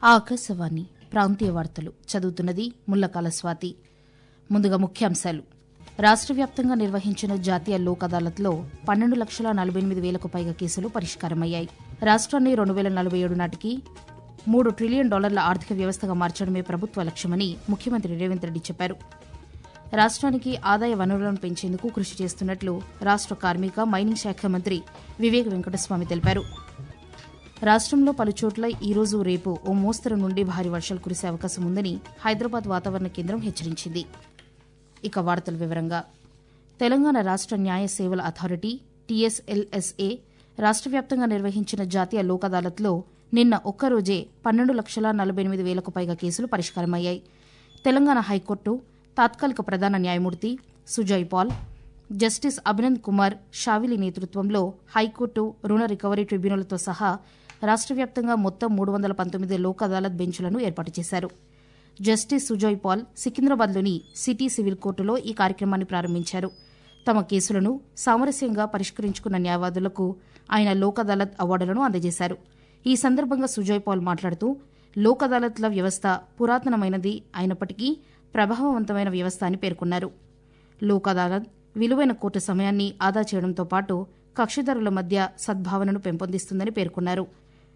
ఆకాశవాణి ప్రాంతీయ వార్తలు చదువుతున్నది ముల్లకాల స్వాతి ముందుగా ముఖ్యాంశాలు రాష్ట్ర వ్యాప్తంగా నిర్వహించిన జాతీయ లోక్ అదాలత్లో పన్నెండు లక్షల నలభై ఎనిమిది వేలకు పైగా కేసులు పరిష్కారమయ్యాయి రాష్ట్రాన్ని రెండు వేల నలభై ఏడు నాటికి మూడు ట్రిలియన్ డాలర్ల ఆర్థిక వ్యవస్థగా మార్చడమే ప్రభుత్వ లక్ష్యమని ముఖ్యమంత్రి రేవంత్ రెడ్డి చెప్పారు రాష్ట్రానికి ఆదాయ వనరులను పెంచేందుకు కృషి చేస్తున్నట్లు రాష్ట్ర కార్మిక మైనింగ్ శాఖ మంత్రి వివేక్ వెంకటస్వామి తెలిపారు రాష్ట్రంలో పలుచోట్ల ఈరోజు రేపు ఓ మోస్తరు నుండి భారీ వర్షాలు కురిసే అవకాశం ఉందని హైదరాబాద్ వాతావరణ కేంద్రం హెచ్చరించింది ఇక వార్తల వివరంగా తెలంగాణ రాష్ట్ర న్యాయ సేవల అథారిటీ టీఎస్ఎల్ఎస్ఏ రాష్ట్ర వ్యాప్తంగా నిర్వహించిన జాతీయ లోక్ అదాలత్లో నిన్న ఒక్కరోజే పన్నెండు లక్షల నలభై ఎనిమిది వేలకు పైగా కేసులు పరిష్కారమయ్యాయి తెలంగాణ హైకోర్టు తాత్కాలిక ప్రధాన న్యాయమూర్తి సుజయ్ పాల్ జస్టిస్ అభినంద్ కుమార్ షావిలి నేతృత్వంలో హైకోర్టు రుణ రికవరీ ట్రిబ్యునల్తో సహా రాష్ట్ర వ్యాప్తంగా మొత్తం మూడు వందల పంతొమ్మిది లోక్ అదాలత్ బెంచ్లను ఏర్పాటు చేశారు జస్టిస్ సుజయ్ పాల్ సికింద్రాబాద్లోని సిటీ సివిల్ కోర్టులో ఈ కార్యక్రమాన్ని ప్రారంభించారు తమ కేసులను సామరస్యంగా పరిష్కరించుకున్న న్యాయవాదులకు ఆయన లోక్ అదాలత్ అవార్డులను అందజేశారు ఈ సందర్భంగా సుజయ్ పాల్ మాట్లాడుతూ లోక్ అదాలత్ల వ్యవస్థ పురాతనమైనది అయినప్పటికీ ప్రభావవంతమైన వ్యవస్థ అని పేర్కొన్నారు లోక్ అదాలత్ విలువైన కోర్టు సమయాన్ని ఆదా చేయడంతో పాటు కక్షిదారుల మధ్య సద్భావనను పెంపొందిస్తుందని పేర్కొన్నారు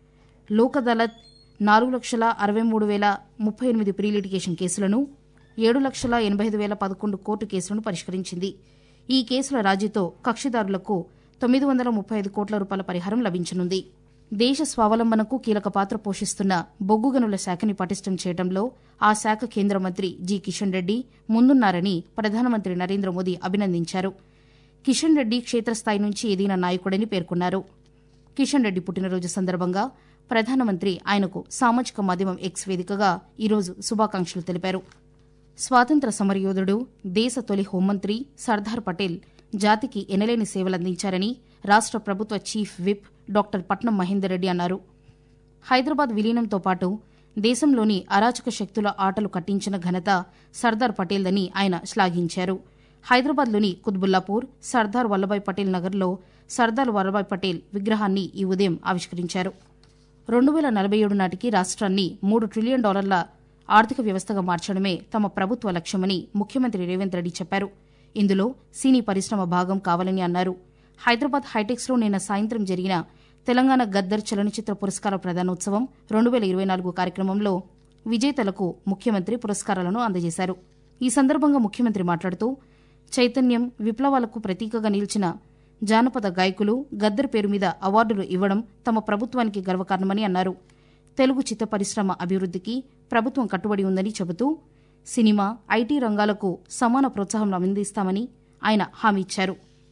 లోక్ అదాలత్ నాలుగు లక్షల అరవై మూడు వేల ముప్పై ఎనిమిది ప్రీ లిటిగేషన్ కేసులను ఏడు లక్షల ఎనభై ఐదు వేల పదకొండు కోర్టు కేసులను పరిష్కరించింది ఈ కేసుల రాజీతో కక్షిదారులకు తొమ్మిది వందల ముప్పై ఐదు కోట్ల రూపాయల పరిహారం లభించనుంది దేశ స్వావలంబనకు కీలక పాత్ర పోషిస్తున్న బొగ్గు గనుల శాఖని పటిష్టం చేయడంలో ఆ శాఖ కేంద్ర మంత్రి జి కిషన్ రెడ్డి ముందున్నారని ప్రధానమంత్రి నరేంద్ర మోదీ అభినందించారు కిషన్ రెడ్డి క్షేత్రస్థాయి నుంచి ఎదిగిన నాయకుడని పేర్కొన్నారు కిషన్ రెడ్డి పుట్టినరోజు సందర్భంగా ప్రధానమంత్రి ఆయనకు సామాజిక మాధ్యమం ఎక్స్ వేదికగా ఈరోజు శుభాకాంక్షలు తెలిపారు స్వాతంత్ర సమరయోధుడు దేశ తొలి హోంమంత్రి సర్దార్ పటేల్ జాతికి ఎనలేని సేవలందించారని రాష్ట్ర ప్రభుత్వ చీఫ్ విప్ డాక్టర్ పట్నం మహేందర్ రెడ్డి అన్నారు హైదరాబాద్ విలీనంతో పాటు దేశంలోని అరాచక శక్తుల ఆటలు కట్టించిన ఘనత సర్దార్ పటేల్దని ఆయన శ్లాఘించారు హైదరాబాద్లోని కుత్బుల్లాపూర్ సర్దార్ వల్లభాయ్ పటేల్ నగర్లో సర్దార్ వల్లభాయ్ పటేల్ విగ్రహాన్ని ఈ ఉదయం ఆవిష్కరించారు రెండు వేల నలభై ఏడు నాటికి రాష్ట్రాన్ని మూడు ట్రిలియన్ డాలర్ల ఆర్థిక వ్యవస్థగా మార్చడమే తమ ప్రభుత్వ లక్ష్యమని ముఖ్యమంత్రి రేవంత్ రెడ్డి చెప్పారు ఇందులో సినీ పరిశ్రమ భాగం కావాలని అన్నారు హైదరాబాద్ హైటెక్స్లో నిన్న సాయంత్రం జరిగిన తెలంగాణ గద్దర్ చలనచిత్ర పురస్కార ప్రదానోత్సవం రెండు వేల ఇరవై నాలుగు కార్యక్రమంలో విజేతలకు ముఖ్యమంత్రి పురస్కారాలను అందజేశారు ఈ సందర్భంగా ముఖ్యమంత్రి మాట్లాడుతూ చైతన్యం విప్లవాలకు ప్రతీకగా నిలిచిన జానపద గాయకులు గద్దర్ పేరు మీద అవార్డులు ఇవ్వడం తమ ప్రభుత్వానికి గర్వకారణమని అన్నారు తెలుగు చిత్ర పరిశ్రమ అభివృద్ధికి ప్రభుత్వం కట్టుబడి ఉందని చెబుతూ సినిమా ఐటీ రంగాలకు సమాన ప్రోత్సాహం అందిస్తామని ఆయన హామీ ఇచ్చారు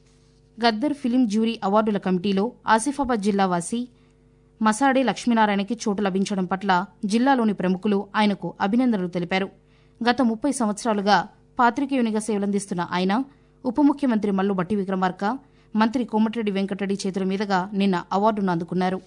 గద్దర్ ఫిలిం జ్యూరీ అవార్డుల కమిటీలో ఆసిఫాబాద్ జిల్లా వాసి మసాడే లక్ష్మీనారాయణకి చోటు లభించడం పట్ల జిల్లాలోని ప్రముఖులు ఆయనకు అభినందనలు తెలిపారు గత ముప్పై సంవత్సరాలుగా పాత్రికేయునిగా సేవలందిస్తున్న ఆయన ఉప ముఖ్యమంత్రి మల్లు బట్టి విక్రమార్క మంత్రి కోమటిరెడ్డి వెంకటరెడ్డి చేతుల మీదుగా నిన్న అవార్డును అందుకున్నారు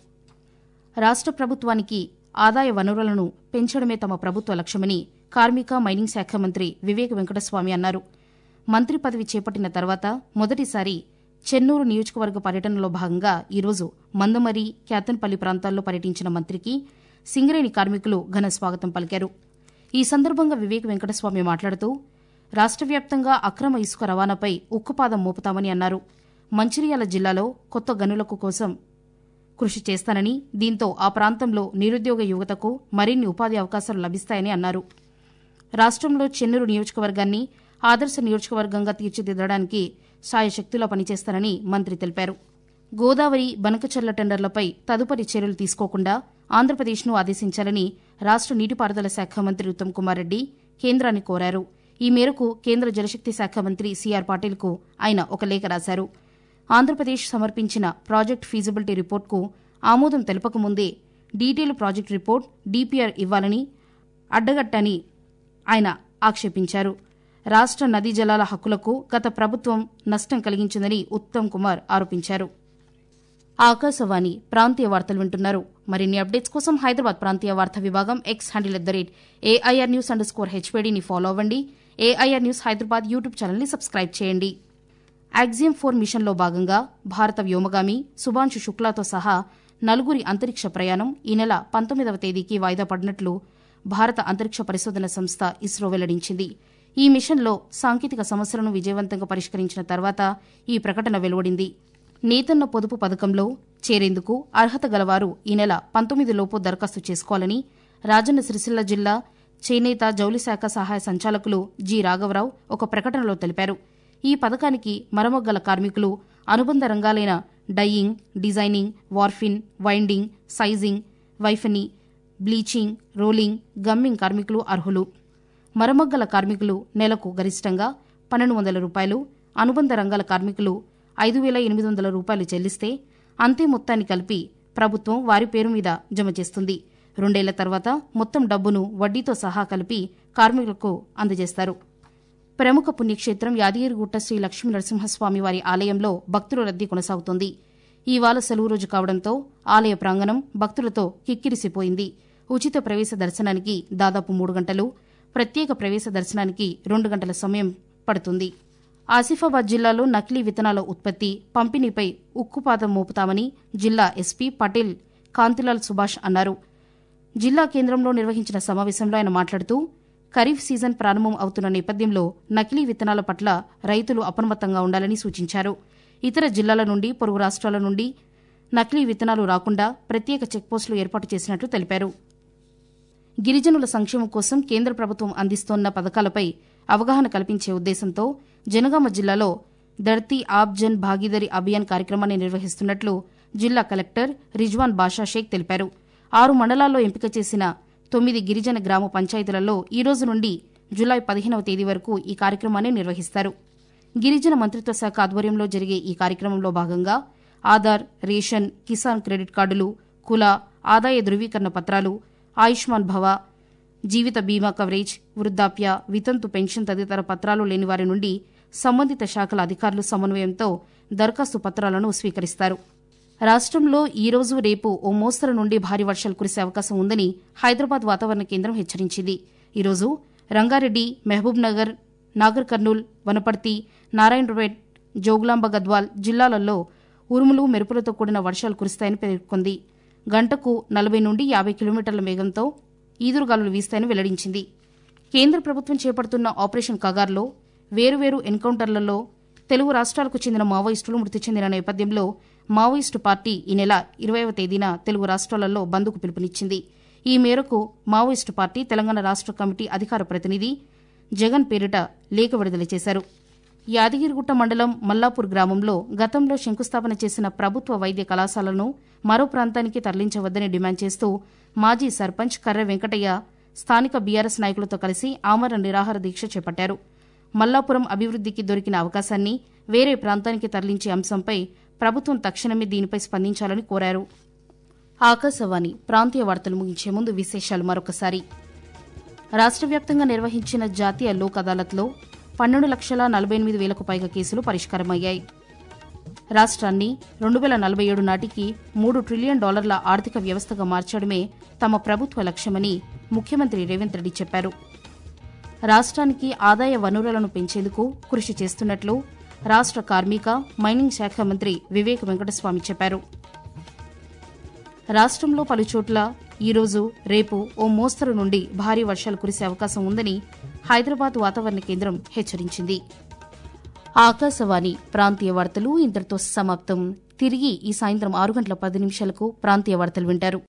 రాష్ట్ర ప్రభుత్వానికి ఆదాయ వనరులను పెంచడమే తమ ప్రభుత్వ లక్ష్యమని కార్మిక మైనింగ్ శాఖ మంత్రి వివేక్ వెంకటస్వామి అన్నారు మంత్రి పదవి చేపట్టిన తర్వాత మొదటిసారి చెన్నూరు నియోజకవర్గ పర్యటనలో భాగంగా ఈరోజు మందమరి క్యాతన్పల్లి ప్రాంతాల్లో పర్యటించిన మంత్రికి సింగరేణి కార్మికులు ఘన స్వాగతం పలికారు ఈ సందర్భంగా వివేక్ వెంకటస్వామి మాట్లాడుతూ రాష్ట్ర వ్యాప్తంగా అక్రమ ఇసుక రవాణాపై ఉక్కుపాదం మోపుతామని అన్నారు మంచిర్యాల జిల్లాలో కొత్త గనులకు కోసం కృషి చేస్తానని దీంతో ఆ ప్రాంతంలో నిరుద్యోగ యువతకు మరిన్ని ఉపాధి అవకాశాలు లభిస్తాయని అన్నారు రాష్ట్రంలో చెన్నూరు నియోజకవర్గాన్ని ఆదర్శ నియోజకవర్గంగా తీర్చిదిద్దడానికి సాయశక్తులా పనిచేస్తానని మంత్రి తెలిపారు గోదావరి బనకచర్ల టెండర్లపై తదుపరి చర్యలు తీసుకోకుండా ఆంధ్రప్రదేశ్ను ఆదేశించాలని రాష్ట్ర నీటిపారుదల శాఖ మంత్రి ఉత్తమ్ కుమార్ రెడ్డి కేంద్రాన్ని కోరారు ఈ మేరకు కేంద్ర జలశక్తి శాఖ మంత్రి సీఆర్ పాటిల్కు ఆయన ఒక లేఖ రాశారు ఆంధ్రప్రదేశ్ సమర్పించిన ప్రాజెక్ట్ ఫీజిబిలిటీ రిపోర్టుకు ఆమోదం తెలపకముందే డీటెయిల్ ప్రాజెక్ట్ రిపోర్ట్ డీపీఆర్ ఇవ్వాలని అడ్డగట్టని ఆయన ఆక్షేపించారు రాష్ట్ర నదీ జలాల హక్కులకు గత ప్రభుత్వం నష్టం కలిగించిందని ఉత్తమ్ కుమార్ ఆరోపించారు ఆకాశవాణి ప్రాంతీయ వార్తలు వింటున్నారు మరిన్ని అప్డేట్స్ కోసం హైదరాబాద్ ప్రాంతీయ వార్తా విభాగం X handle at the rate AIR news underscore హెచ్పీడీని ఫాలో అవ్వండి ఏఐఆర్ న్యూస్ హైదరాబాద్ యూట్యూబ్ ఛానల్ని సబ్స్క్రైబ్ చేయండి యాక్సియం ఫోర్ మిషన్లో భాగంగా భారత వ్యోమగామి సుభాంశు శుక్లాతో సహా నలుగురి అంతరిక్ష ప్రయాణం ఈ నెల పంతొమ్మిదవ తేదీకి వాయిదా పడినట్లు భారత అంతరిక్ష పరిశోధన సంస్థ ఇస్రో వెల్లడించింది ఈ మిషన్లో సాంకేతిక సమస్యలను విజయవంతంగా పరిష్కరించిన తర్వాత ఈ ప్రకటన వెలువడింది నేతన్న పొదుపు పథకంలో చేరేందుకు అర్హత గలవారు ఈ నెల పంతొమ్మిదిలోపు దరఖాస్తు చేసుకోవాలని రాజన్న సిరిసిల్ల జిల్లా చేనేత జౌలి శాఖ సహాయ సంచాలకులు జి రాఘవరావు ఒక ప్రకటనలో తెలిపారు ఈ పథకానికి మరమొగ్గల కార్మికులు అనుబంధ రంగాలైన dyeing designing warping winding sizing వైఫని బ్లీచింగ్ రోలింగ్ గమ్మింగ్ కార్మికులు అర్హులు మరమగ్గల కార్మికులు నెలకు గరిష్టంగా పన్నెండు వందల రూపాయలు అనుబంధ రంగాల కార్మికులు ఐదు వేల ఎనిమిది వందల రూపాయలు చెల్లిస్తే అంతే మొత్తాన్ని కలిపి ప్రభుత్వం వారి పేరు మీద జమ చేస్తుంది రెండేళ్ల తర్వాత మొత్తం డబ్బును వడ్డీతో సహా కలిపి కార్మికులకు అందజేస్తారు ప్రముఖ పుణ్యక్షేత్రం యాదగిరిగుట్ట శ్రీ లక్ష్మీ నరసింహస్వామి వారి ఆలయంలో భక్తుల రద్దీ కొనసాగుతోంది ఇవాళ సెలవు రోజు కావడంతో ఆలయ ప్రాంగణం భక్తులతో కిక్కిరిసిపోయింది ఉచిత ప్రవేశ దర్శనానికి దాదాపు మూడు గంటలు ప్రత్యేక ప్రవేశ దర్శనానికి రెండు గంటల సమయం పడుతుంది ఆసిఫాబాద్ జిల్లాలో నకిలీ విత్తనాల ఉత్పత్తి పంపిణీపై ఉక్కుపాదం మోపుతామని జిల్లా ఎస్పీ పటేల్ కాంతిలాల్ సుభాష్ అన్నారు జిల్లా కేంద్రంలో నిర్వహించిన సమావేశంలో ఆయన మాట్లాడుతూ ఖరీఫ్ సీజన్ ప్రారంభం అవుతున్న నేపథ్యంలో నకిలీ విత్తనాల పట్ల రైతులు అప్రమత్తంగా ఉండాలని సూచించారు ఇతర జిల్లాల నుండి పొరుగు రాష్ట్రాల నుండి నకిలీ విత్తనాలు రాకుండా ప్రత్యేక చెక్పోస్టులు ఏర్పాటు చేసినట్లు తెలిపారు గిరిజనుల సంక్షేమం కోసం కేంద్ర ప్రభుత్వం అందిస్తోన్న పథకాలపై అవగాహన కల్పించే ఉద్దేశంతో జనగామ జిల్లాలో ధర్తీ ఆబ్ జన్ భాగీదారీ అభియాన్ కార్యక్రమాన్ని నిర్వహిస్తున్నట్లు జిల్లా కలెక్టర్ రిజ్వాన్ బాషా షేక్ తెలిపారు ఆరు మండలాల్లో ఎంపిక చేసిన తొమ్మిది గిరిజన గ్రామ పంచాయతీలలో ఈ రోజు నుండి జులై పదిహేనవ తేదీ వరకు ఈ కార్యక్రమాన్ని నిర్వహిస్తారు గిరిజన మంత్రిత్వ శాఖ ఆధ్వర్యంలో జరిగే ఈ కార్యక్రమంలో భాగంగా ఆధార్ రేషన్ కిసాన్ క్రెడిట్ కార్డులు కుల ఆదాయ ధృవీకరణ పత్రాలు ఆయుష్మాన్ భవ జీవిత బీమా కవరేజ్ వృద్ధాప్య వితంతు పెన్షన్ తదితర పత్రాలు లేని వారి నుండి సంబంధిత శాఖల అధికారులు సమన్వయంతో దరఖాస్తు పత్రాలను స్వీకరిస్తారు రాష్ట్రంలో ఈ రోజు రేపు ఓ మోస్తరు నుండి భారీ వర్షాలు కురిసే అవకాశం ఉందని హైదరాబాద్ వాతావరణ కేంద్రం హెచ్చరించింది ఈరోజు రంగారెడ్డి మహబూబ్ నగర్ నాగర్ కర్నూల్ వనపర్తి నారాయణపేట్ జోగులాంబ గద్వాల్ జిల్లాలలో ఉరుములు మెరుపులతో కూడిన వర్షాలు కురుస్తాయని పేర్కొంది గంటకు నలభై నుండి యాభై కిలోమీటర్ల వేగంతో ఈదురుగాలులు వీస్తాయని వెల్లడించింది కేంద్ర ప్రభుత్వం చేపడుతున్న ఆపరేషన్ కగార్లో వేరువేరు ఎన్కౌంటర్లలో తెలుగు రాష్ట్రాలకు చెందిన మావోయిస్టులు మృతి చెందిన నేపథ్యంలో మావోయిస్టు పార్టీ ఈ నెల ఇరవైవ తేదీన తెలుగు రాష్ట్రాలలో బంద్కు పిలుపునిచ్చింది ఈ మేరకు మావోయిస్టు పార్టీ తెలంగాణ రాష్ట్ర కమిటీ అధికార ప్రతినిధి జగన్ పేరిట లేఖ విడుదల చేశారు యాదగిరిగుట్ట మండలం మల్లాపూర్ గ్రామంలో గతంలో శంకుస్థాపన చేసిన ప్రభుత్వ వైద్య కళాశాలను మరో ప్రాంతానికి తరలించవద్దని డిమాండ్ చేస్తూ మాజీ సర్పంచ్ కర్ర వెంకటయ్య స్థానిక బీఆర్ఎస్ నాయకులతో కలిసి ఆమరణ నిరాహార దీక్ష చేపట్టారు మల్లాపురం అభివృద్దికి దొరికిన అవకాశాన్ని వేరే ప్రాంతానికి తరలించే అంశంపై ప్రభుత్వం తక్షణమే దీనిపై స్పందించాలని కోరారు ఆకాశవాణి ప్రాంతీయ వార్తలు ముగించే ముందు విశేషాలు మరొకసారి రాష్ట్ర వ్యాప్తంగా నిర్వహించిన జాతీయ లోక్ అదాలత్లో పన్నెండు లక్షల నలభై ఎనిమిది వేలకు పైగా కేసులు పరిష్కారమయ్యాయి రాష్ట్రాన్ని రెండు వేల నలభై ఏడు నాటికి మూడు ట్రిలియన్ డాలర్ల ఆర్థిక వ్యవస్థగా మార్చడమే తమ ప్రభుత్వ లక్ష్యమని ముఖ్యమంత్రి రేవంత్ రెడ్డి చెప్పారు రాష్ట్రానికి ఆదాయ వనరులను పెంచేందుకు కృషి చేస్తున్నట్లు రాష్ట్ర కార్మిక మైనింగ్ శాఖ మంత్రి వివేక్ వెంకటస్వామి చెప్పారు రాష్ట్రంలో పలుచోట్ల ఈరోజు రేపు ఓ మోస్తరు నుండి భారీ వర్షాలు కురిసే అవకాశం ఉందని హైదరాబాద్ వాతావరణ కేంద్రం హెచ్చరించింది ఆకాశవాణి ప్రాంతీయ వార్తలు ఇంతటితో సమాప్తం తిరిగి ఈ సాయంత్రం ఆరు గంటల పది నిమిషాలకు ప్రాంతీయ వార్తలు వింటారు